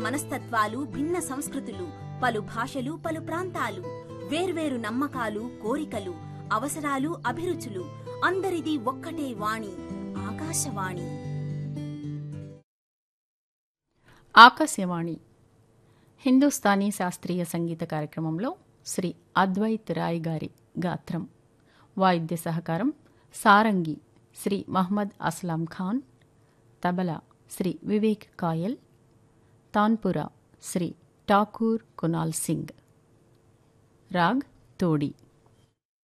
మనస్తత్వాలు భిన్న సంస్కృతులు పలు భాషలు పలు ప్రాంతాలు వేర్వేరు నమ్మకాలు కోరికలు అవసరాలు అభిరుచులు అందరిది ఒక్కటే వాణి ఆకాశవాణి ఆకాశవాణి హిందుస్థానీ శాస్త్రీయ సంగీత కార్యక్రమంలో శ్రీ అద్వైత్ రాయ్ గారి గాత్రం వాయిద్య సహకారం సారంగి శ్రీ మహ్మద్ అస్లాం ఖాన్ తబలా శ్రీ వివేక్ కాయల్ తాన్పురా శ్రీ ఠాకూర్ కునాల్ సింగ్ రాగ్ తోడి